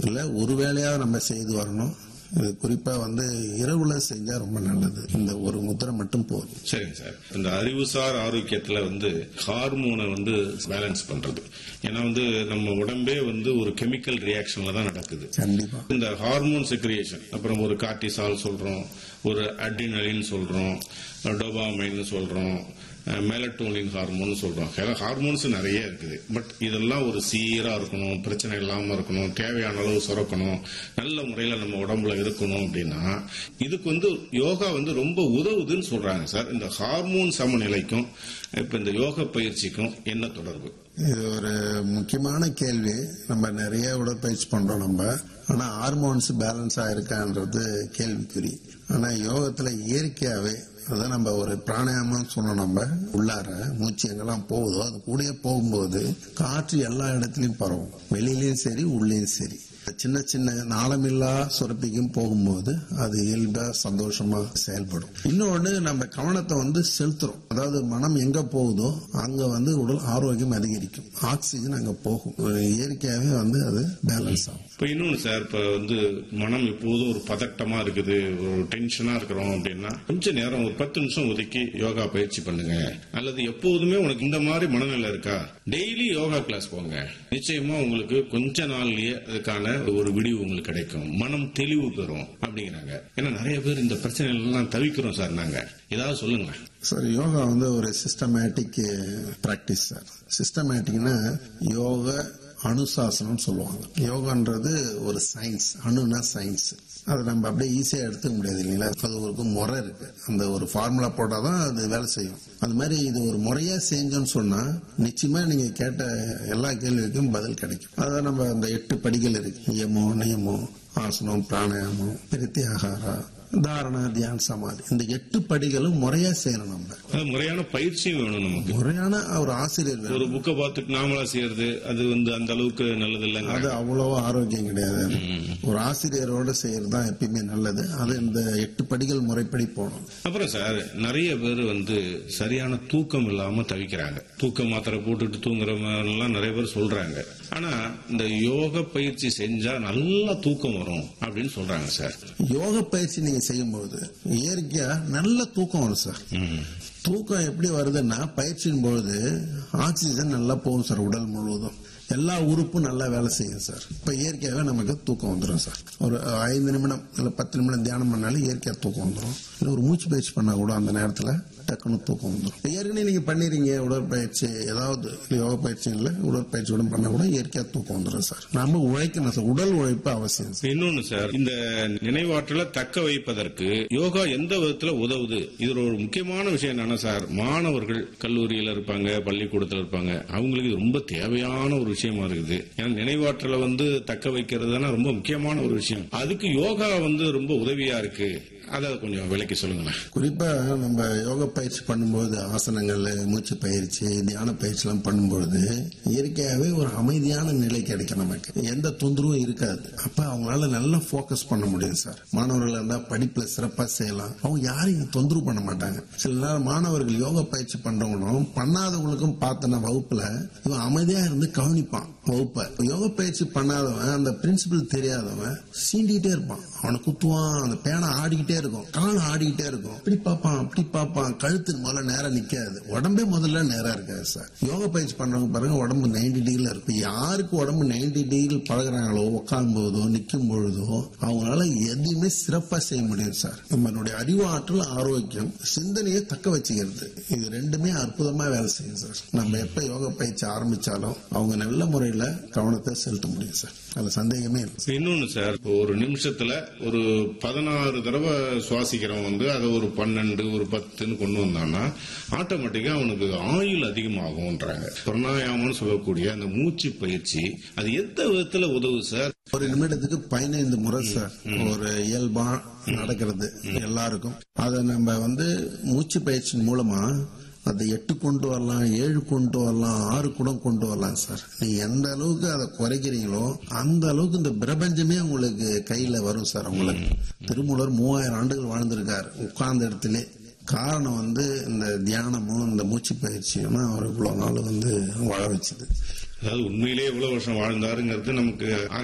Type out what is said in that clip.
இல்லை ஒரு வேளையாக நம்ம செய்து வரணும் இது குறிப்பா வந்து இரவுல செஞ்சா ரொம்ப நல்லது இந்த ஒரு முத்திரை மட்டும் போதும் சரிங்க சார் இந்த அறிவுசார் ஆரோக்கியத்துல வந்து ஹார்மோனை வந்து பேலன்ஸ் பண்றது ஏன்னா வந்து நம்ம உடம்பே வந்து ஒரு கெமிக்கல் ரியாக்ஷன்ல தான் நடக்குது கண்டிப்பா இந்த ஹார்மோன் செக்ரியேஷன் அப்புறம் ஒரு கார்டிசால் சொல்றோம் ஒரு அட்ரினலின் சொல்றோம் டோபாமைன் சொல்றோம் மெலட்டோனின் ஹார்மோன் சொல்றோம் ஹார்மோன்ஸ் நிறைய இருக்குது பட் இதெல்லாம் ஒரு சீரா இருக்கணும் பிரச்சனை இல்லாம இருக்கணும் தேவையான அளவு சுரக்கணும் நல்ல முறையில நம்ம உடம்புல இருக்கணும் அப்படின்னா இதுக்கு வந்து யோகா வந்து ரொம்ப உதவுதுன்னு சொல்றாங்க சார் இந்த ஹார்மோன் சமநிலைக்கும் இப்ப இந்த யோக பயிற்சிக்கும் என்ன தொடர்பு இது ஒரு முக்கியமான கேள்வி நம்ம நிறைய உடற்பயிற்சி பண்றோம் நம்ம ஆனா ஹார்மோன்ஸ் பேலன்ஸ் ஆயிருக்கான்றது கேள்விக்குறி ஆனா யோகத்துல இயற்கையாவே அதான் நம்ம ஒரு பிராணாயாமம் சொன்னோம் நம்ம உள்ளார மூச்சு எங்கெல்லாம் போகுதோ அது கூடயே போகும்போது காற்று எல்லா இடத்துலயும் பரவும் வெளியிலயும் சரி உள்ளேயும் சரி சின்ன சின்ன நாளமில்லா சுரப்பிக்கும் போகும்போது அது இயல்பா சந்தோஷமா செயல்படும் இன்னொன்னு நம்ம கவனத்தை வந்து செலுத்துறோம் அதாவது மனம் எங்க போகுதோ அங்க வந்து உடல் ஆரோக்கியம் அதிகரிக்கும் ஆக்சிஜன் அங்க போகும் இயற்கையாவே வந்து அது பேலன்ஸ் ஆகும் இப்ப இன்னொன்னு சார் இப்ப வந்து மனம் எப்போதும் ஒரு பதட்டமா இருக்குது ஒரு டென்ஷனா இருக்கிறோம் அப்படின்னா கொஞ்ச நேரம் ஒரு பத்து நிமிஷம் ஒதுக்கி யோகா பயிற்சி பண்ணுங்க அல்லது எப்போதுமே உனக்கு இந்த மாதிரி மனநிலை இருக்கா டெய்லி யோகா கிளாஸ் போங்க நிச்சயமா உங்களுக்கு கொஞ்ச நாள்லயே அதுக்கான ஒரு விடிவு உங்களுக்கு கிடைக்கும் மனம் தெளிவு பெறும் அப்படிங்கிறாங்க ஏன்னா நிறைய பேர் இந்த பிரச்சனைகள் எல்லாம் தவிக்கிறோம் சார் நாங்க ஏதாவது சொல்லுங்க சார் யோகா வந்து ஒரு சிஸ்டமேட்டிக் பிராக்டிஸ் சார் சிஸ்டமேட்டிக்னா யோக அணுசாசனம் சொல்லுவாங்க யோகான்றது ஒரு சயின்ஸ் அணுனா சயின்ஸ் அதை நம்ம அப்படியே ஈஸியா எடுத்துக்க முடியாது இல்லைங்களா அது ஒரு முறை இருக்கு அந்த ஒரு ஃபார்முலா போட்டாதான் அது வேலை செய்யும் அது மாதிரி இது ஒரு முறையா செஞ்சோம்னு சொன்னா நிச்சயமா நீங்க கேட்ட எல்லா கேள்விக்கும் பதில் கிடைக்கும் அதான் நம்ம அந்த எட்டு படிகள் இருக்கு யமோ நியமோ ஆசனம் பிராணாயாமம் பிரத்யாகாரா தாரணா தியான் சமாதி இந்த எட்டு படிகளும் முறையா செய்யணும் நம்ம அது முறையான பயிற்சியும் வேணும் நமக்கு முறையான ஒரு ஆசிரியர் வேணும். ஒரு புக்கை பார்த்துட்டு நாமளா செய்யறது அது வந்து அந்த அளவுக்கு நல்லது இல்லைங்க அது அவ்வளவா ஆரோக்கியம் கிடையாது ஒரு ஆசிரியரோட செய்யறது தான் எப்பயுமே நல்லது அது இந்த எட்டு படிகள் முறைப்படி போகணும் அப்புறம் சார் நிறைய பேர் வந்து சரியான தூக்கம் இல்லாம தவிக்கிறாங்க தூக்க மாத்திரை போட்டுட்டு தூங்குறவங்க நிறைய பேர் சொல்றாங்க ஆனா இந்த யோக பயிற்சி செஞ்சா நல்லா தூக்கம் வரும் அப்படின்னு சொல்றாங்க சார் யோக பயிற்சி நீங்க செய்யும்போது இயற்கையா நல்ல தூக்கம் வரும் சார் தூக்கம் எப்படி வருதுன்னா பயிற்சியின் பொழுது ஆக்சிஜன் நல்லா போகும் சார் உடல் முழுவதும் எல்லா உறுப்பும் நல்லா வேலை செய்யும் சார் இப்ப இயற்கையாவே நமக்கு தூக்கம் வந்துடும் சார் ஒரு ஐந்து நிமிடம் இல்ல பத்து நிமிடம் தியானம் பண்ணாலும் இயற்கையா தூக்கம் வந்துடும் இல்ல ஒரு மூச்சு பயிற்சி பண்ணா கூட அந்த நேரத்துல டக்குன்னு தூக்கம் வந்துடும் ஏற்கனவே நீங்க பண்ணிருங்க உடற்பயிற்சி ஏதாவது இல்ல யோக பயிற்சி இல்ல உடற்பயிற்சி கூட பண்ணா கூட இயற்கையா தூக்கம் வந்துடும் சார் நாம உழைக்கணும் சார் உடல் உழைப்பு அவசியம் சார் இன்னொன்னு சார் இந்த நினைவாற்றலை தக்க வைப்பதற்கு யோகா எந்த விதத்துல உதவுது இதுல ஒரு முக்கியமான விஷயம் என்னன்னா சார் மாணவர்கள் கல்லூரியில இருப்பாங்க பள்ளிக்கூடத்துல இருப்பாங்க அவங்களுக்கு இது ரொம்ப தேவையான ஒரு விஷயமா இருக்குது ஏன்னா நினைவாற்றலை வந்து தக்க வைக்கிறதுனா ரொம்ப முக்கியமான ஒரு விஷயம் அதுக்கு யோகா வந்து ரொம்ப உதவியா இருக்கு அதை கொஞ்சம் விளக்கி சொல்லுங்களேன் குறிப்பா நம்ம யோக பயிற்சி பண்ணும்போது ஆசனங்கள் மூச்சு பயிற்சி தியான பயிற்சி எல்லாம் பண்ணும்போது இயற்கையாவே ஒரு அமைதியான நிலை கிடைக்கும் நமக்கு எந்த தொந்தரவும் இருக்காது அப்ப அவங்களால நல்லா போக்கஸ் பண்ண முடியும் சார் மாணவர்கள் இருந்தா படிப்புல சிறப்பா செய்யலாம் அவங்க யாரையும் தொந்தரவு பண்ண மாட்டாங்க சில நேரம் மாணவர்கள் யோக பயிற்சி பண்றவங்களும் பண்ணாதவங்களுக்கும் பார்த்தன வகுப்புல இவன் அமைதியா இருந்து கவனிப்பான் வகுப்பை யோக பயிற்சி பண்ணாதவன் அந்த பிரின்சிபல் தெரியாதவன் சீண்டிகிட்டே இருப்பான் அவனை குத்துவான் அந்த பேனை ஆடிக்கிட்டே இருக்கும் கால் ஆடிக்கிட்டே இருக்கும் இப்படி பார்ப்பான் அப்படி பார்ப்பான் கழுத்து முதல்ல நேரா நிக்காது உடம்பே முதல்ல நேரா இருக்காது சார் யோக பயிற்சி பண்றவங்க பாருங்க உடம்பு நைன்டி டிகிரில இருக்கும் யாருக்கு உடம்பு நைன்டி டிகிரி பழகுறாங்களோ உட்காரும் போதோ நிற்கும் பொழுதோ அவங்களால எதையுமே சிறப்பா செய்ய முடியும் சார் நம்மளுடைய அறிவாற்றல் ஆரோக்கியம் சிந்தனையை தக்க வச்சுக்கிறது இது ரெண்டுமே அற்புதமா வேலை செய்யும் சார் நம்ம எப்ப யோக பயிற்சி ஆரம்பிச்சாலும் அவங்க நல்ல முறையில கவனத்தை செலுத்த முடியும் சார் அதுல சந்தேகமே இல்லை இன்னொன்னு சார் இப்போ ஒரு நிமிஷத்துல ஒரு பதினாறு தடவை சுவாசிக்கிறவன் வந்து அதை ஒரு பன்னெண்டு ஒரு பத்துன்னு கொண்டு வந்தான்னா ஆட்டோமேட்டிக்கா அவனுக்கு ஆயுள் அதிகமாகும்ன்றாங்க பிரணாயாமம்னு சொல்லக்கூடிய அந்த மூச்சு பயிற்சி அது எந்த விதத்துல உதவு சார் ஒரு நிமிடத்துக்கு பதினைந்து முறை சார் ஒரு இயல்பா நடக்கிறது எல்லாருக்கும் அதை நம்ம வந்து மூச்சு பயிற்சியின் மூலமா அதை எட்டு கொண்டு வரலாம் ஏழு கொண்டு வரலாம் ஆறு கூட கொண்டு வரலாம் சார் நீங்க எந்த அளவுக்கு அதை குறைக்கிறீங்களோ அந்த அளவுக்கு இந்த பிரபஞ்சமே உங்களுக்கு கையில வரும் சார் உங்களுக்கு திருமூலர் மூவாயிரம் ஆண்டுகள் வாழ்ந்திருக்காரு உட்கார்ந்த இடத்துல காரணம் வந்து இந்த தியானமும் இந்த மூச்சு பயிற்சியும் தான் அவர் இவ்வளவு நாள் வந்து வாழ வச்சது அதாவது உண்மையிலேயே எவ்வளவு வருஷம் வாழ்ந்தாருங்கிறது நமக்கு